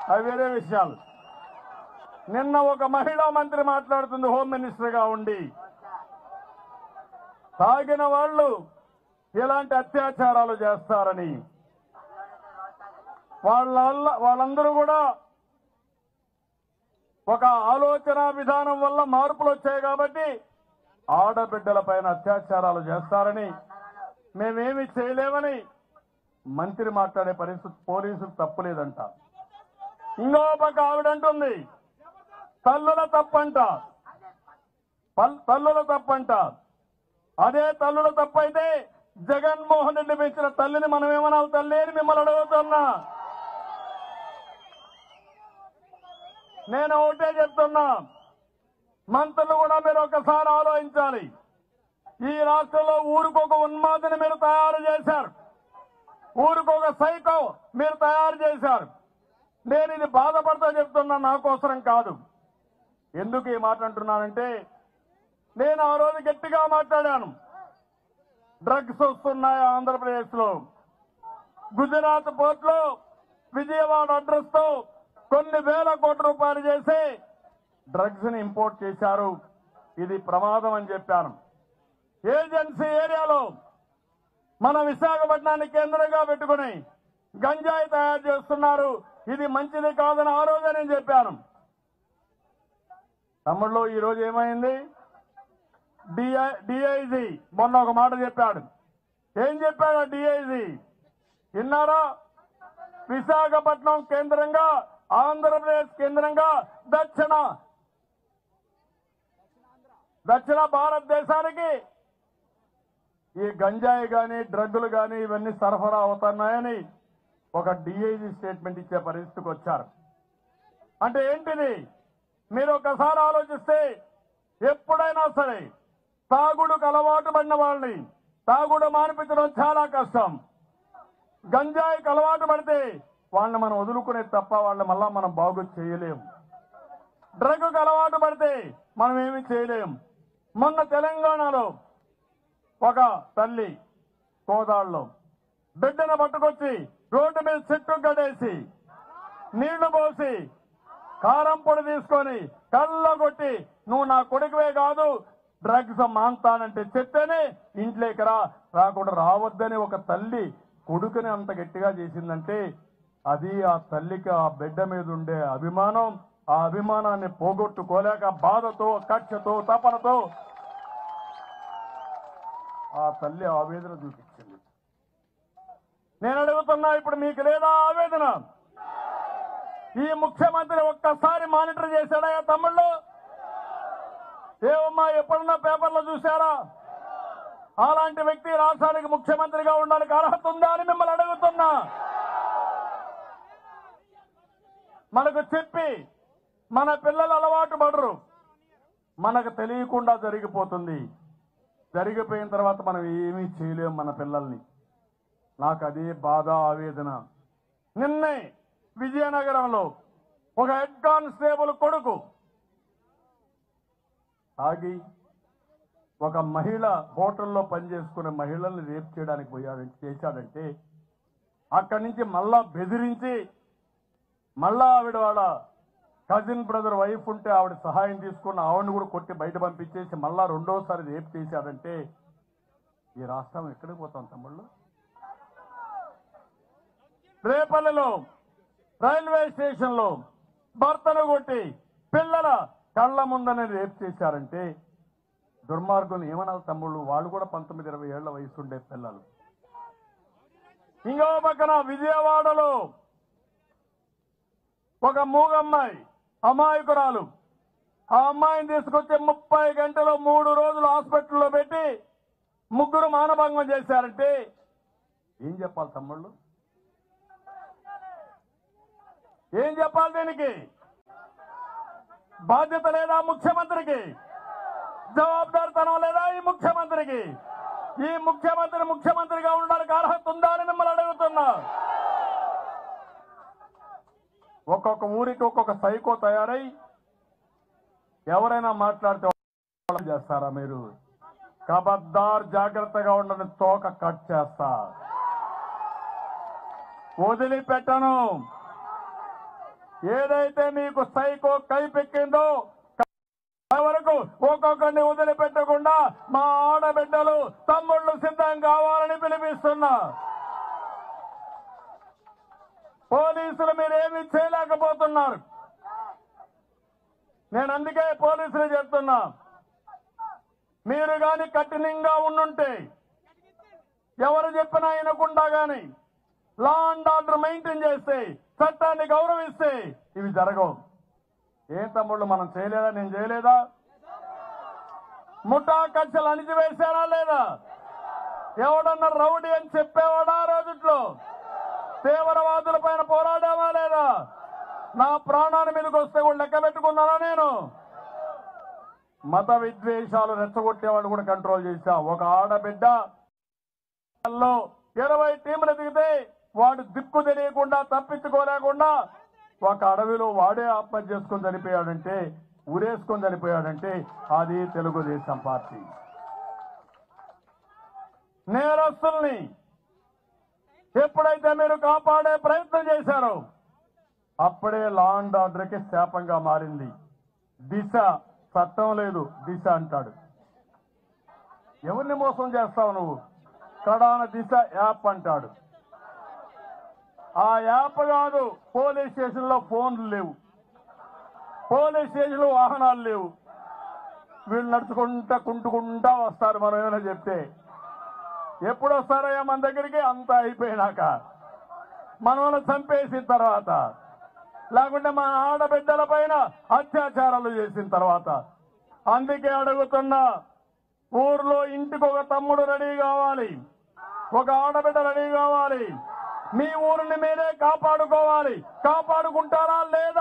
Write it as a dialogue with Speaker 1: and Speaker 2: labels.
Speaker 1: అవి వేరే విషయాలు నిన్న ఒక మహిళా మంత్రి మాట్లాడుతుంది హోమ్ మినిస్టర్ గా ఉండి తాగిన వాళ్ళు ఇలాంటి అత్యాచారాలు చేస్తారని వాళ్ళ వల్ల- వాళ్ళందరూ కూడా ఒక ఆలోచన విధానం వల్ల మార్పులు వచ్చాయి కాబట్టి ఆడబిడ్డల పైన అత్యాచారాలు చేస్తారని మేమేమి చేయలేమని మంత్రి మాట్లాడే పరిస్థితి పోలీసులు తప్పులేదంట ఇంకో పక్క ఆవిడంటుంది తల్లుల తప్పంట పల్- తల్లుల తప్పంట అదే తల్లుల తప్పైతే జగన్మోహన్ రెడ్డి పెంచిన తల్లిని మనం ఏమనాలి తల్లి అని మిమ్మల్ని అడుగుతున్నా నేను ఒకటే చెప్తున్నా మంత్రులు కూడా మీరు ఒకసారి ఆలోచించాలి ఈ రాష్ట్రంలో ఊరికొక ఉన్మాదిని మీరు తయారు చేశారు ఊరికొక సైకో మీరు తయారు చేశారు నేను ఇది బాధపడతా చెప్తున్నా నా కోసరం కాదు ఎందుకు ఈ మాట అంటున్నానంటే నేను ఆ రోజు గట్టిగా మాట్లాడాను డ్రగ్స్ వస్తున్నాయి ఆంధ్రప్రదేశ్ లో గుజరాత్ పోర్ట్ లో విజయవాడ అడ్రస్ తో కొన్ని వేల కోట్ల రూపాయలు చేసి డ్రగ్స్ ని ఇంపోర్ట్ చేశారు ఇది ప్రమాదం అని చెప్పాను ఏజెన్సీ ఏరియాలో మన విశాఖపట్నాన్ని కేంద్రంగా పెట్టుకుని గంజాయి తయారు చేస్తున్నారు ఇది మంచిది కాదని ఆ రోజే నేను చెప్పాను తమ్ముళ్ళు ఈ రోజు ఏమైంది డిఐజీ మొన్న ఒక మాట చెప్పాడు ఏం చెప్పాడు డిఐజీ విన్నారా విశాఖపట్నం కేంద్రంగా ఆంధ్రప్రదేశ్ కేంద్రంగా దక్షిణ దక్షిణ భారతదేశానికి ఈ గంజాయి గాని డ్రగ్గులు గాని ఇవన్నీ సరఫరా అవుతున్నాయని ఒక డిఐజీ స్టేట్మెంట్ ఇచ్చే పరిస్థితికి వచ్చారు అంటే ఏంటిది మీరు ఒకసారి ఆలోచిస్తే ఎప్పుడైనా సరే తాగుడుకు అలవాటు పడిన వాళ్ళని తాగుడు మానిపించడం చాలా కష్టం గంజాయికి అలవాటు పడితే వాళ్ళని మనం వదులుకునే తప్ప వాళ్ళని మళ్ళా మనం బాగు చేయలేం డ్రగ్కు అలవాటు పడితే మనం ఏమీ చేయలేం మొన్న తెలంగాణలో ఒక తల్లి కోదాళ్ళలో బిడ్డను పట్టుకొచ్చి రోడ్డు మీద చెట్టు గడేసి నీళ్లు పోసి కారం పొడి తీసుకొని కళ్ళ కొట్టి నువ్వు నా కొడుకువే కాదు డ్రగ్స్ మాంతానంటే చెప్తేనే ఇంట్లోకి రా రాకుండా రావద్దని ఒక తల్లి కొడుకుని అంత గట్టిగా చేసిందంటే అది ఆ తల్లికి ఆ బిడ్డ మీద ఉండే అభిమానం ఆ అభిమానాన్ని పోగొట్టుకోలేక బాధతో కక్షతో తపనతో ఆ తల్లి ఆవేదన చూపించింది నేను అడుగుతున్నా ఇప్పుడు మీకు లేదా ఆవేదన ఈ ముఖ్యమంత్రి ఒక్కసారి మానిటర్ చేశాడా తమ్ముళ్ళు ఏమమ్మా ఎప్పుడన్నా పేపర్లో చూశారా అలాంటి వ్యక్తి రాష్ట్రానికి ముఖ్యమంత్రిగా ఉండడానికి అర్హత ఉందా అని మిమ్మల్ని అడుగుతున్నా మనకు చెప్పి మన పిల్లలు అలవాటు పడరు మనకు తెలియకుండా జరిగిపోతుంది జరిగిపోయిన తర్వాత మనం ఏమీ చేయలేం మన పిల్లల్ని నాకు అదే బాధ ఆవేదన నిన్నే విజయనగరంలో ఒక హెడ్ కానిస్టేబుల్ కొడుకు ఆగి ఒక మహిళ హోటల్లో పనిచేసుకునే మహిళల్ని రేప్ చేయడానికి పోయాడంటే చేశాడంటే అక్కడి నుంచి మళ్ళా బెదిరించి మళ్ళా ఆవిడ వాళ్ళ కజిన్ బ్రదర్ వైఫ్ ఉంటే ఆవిడ సహాయం తీసుకున్న ఆవిడని కూడా కొట్టి బయట పంపించేసి మళ్ళా రెండోసారి రేప్ చేశాడంటే ఈ రాష్ట్రం ఎక్కడికి పోతాం తమ్ముళ్ళు రేపల్లిలో రైల్వే స్టేషన్ లో భర్తను కొట్టి పిల్లల కళ్ళ ముందనే రేప్ చేశారంటే దుర్మార్గులు ఏమనాలి తమ్ముళ్ళు వాళ్ళు కూడా పంతొమ్మిది ఇరవై ఏళ్ల వయసు ఉండే పిల్లలు ఇంకో పక్కన విజయవాడలో ఒక మూగమ్మాయి అమాయకురాలు ఆ అమ్మాయిని తీసుకొచ్చి ముప్పై గంటలు మూడు రోజులు హాస్పిటల్లో పెట్టి ముగ్గురు మానభంగం చేశారంటే ఏం చెప్పాలి తమ్ముళ్ళు ఏం చెప్పాలి దీనికి బాధ్యత లేదా ముఖ్యమంత్రికి జవాబుదారితనం లేదా ఈ ముఖ్యమంత్రికి ఈ ముఖ్యమంత్రి ముఖ్యమంత్రిగా ఉండడానికి అర్హత ఉందా అని మిమ్మల్ని అడుగుతున్నా ఒక్కొక్క ఊరికి ఒక్కొక్క సైకో తయారై ఎవరైనా మాట్లాడితే వాళ్ళు చేస్తారా మీరు కబద్దార్ జాగ్రత్తగా ఉండని తోక కట్ చేస్తా వదిలిపెట్టను ఏదైతే మీకు సైకో కైపెక్కిందో వరకు ఒక్కొక్కరిని వదిలిపెట్టకుండా మా ఆడబిడ్డలు తమ్ముళ్ళు సిద్ధం కావాలని పిలిపిస్తున్నా పోలీసులు మీరేమి చేయలేకపోతున్నారు నేను అందుకే పోలీసులు చెప్తున్నా మీరు గాని కఠినంగా ఉండుంటే ఎవరు చెప్పినా వినకుండా గాని లా అండ్ ఆర్డర్ మెయింటైన్ చేస్తే చట్టాన్ని గౌరవిస్తే ఇవి జరగవు ఏం తమ్ముళ్ళు మనం చేయలేదా నేను చేయలేదా ముఠా కక్షలు అణిచివేశారా లేదా ఎవడన్నా రౌడీ అని చెప్పేవాడా ఆ రోజుట్లో తీవ్రవాదుల పైన పోరాడామా లేదా నా ప్రాణాల మీదకి వస్తే కూడా లెక్క పెట్టుకున్నానా నేను మత విద్వేషాలు రెచ్చగొట్టేవాడు కూడా కంట్రోల్ చేశా ఒక ఆడబిడ్డ లో ఇరవై టీంలు దిగితే వాడు దిక్కు తెలియకుండా తప్పించుకోలేకుండా ఒక అడవిలో వాడే ఆత్మహత్య చేసుకొని చనిపోయాడంటే ఉరేసుకొని చనిపోయాడంటే అది తెలుగుదేశం పార్టీ నేరస్తుల్ని ఎప్పుడైతే మీరు కాపాడే ప్రయత్నం చేశారో అప్పుడే లా అండ్ ఆర్డర్కి శాపంగా మారింది దిశ చట్టం లేదు దిశ అంటాడు ఎవరిని మోసం చేస్తావు నువ్వు కడాన దిశ యాప్ అంటాడు ఆ యాప్ కాదు పోలీస్ స్టేషన్ లో ఫోన్లు లేవు పోలీస్ స్టేషన్ లో వాహనాలు లేవు వీళ్ళు నడుచుకుంటా కుంటుకుంటా వస్తారు మనం ఏమైనా చెప్తే ఎప్పుడు వస్తారయ్యా మన దగ్గరికి అంతా అయిపోయినాక మనల్ని చంపేసిన తర్వాత లేకుంటే మన ఆడబిడ్డల పైన అత్యాచారాలు చేసిన తర్వాత అందుకే అడుగుతున్నా ఊర్లో ఇంటికి ఒక తమ్ముడు రెడీ కావాలి ఒక ఆడబిడ్డ రెడీ కావాలి మీ ఊరిని మీరే కాపాడుకోవాలి కాపాడుకుంటారా లేదా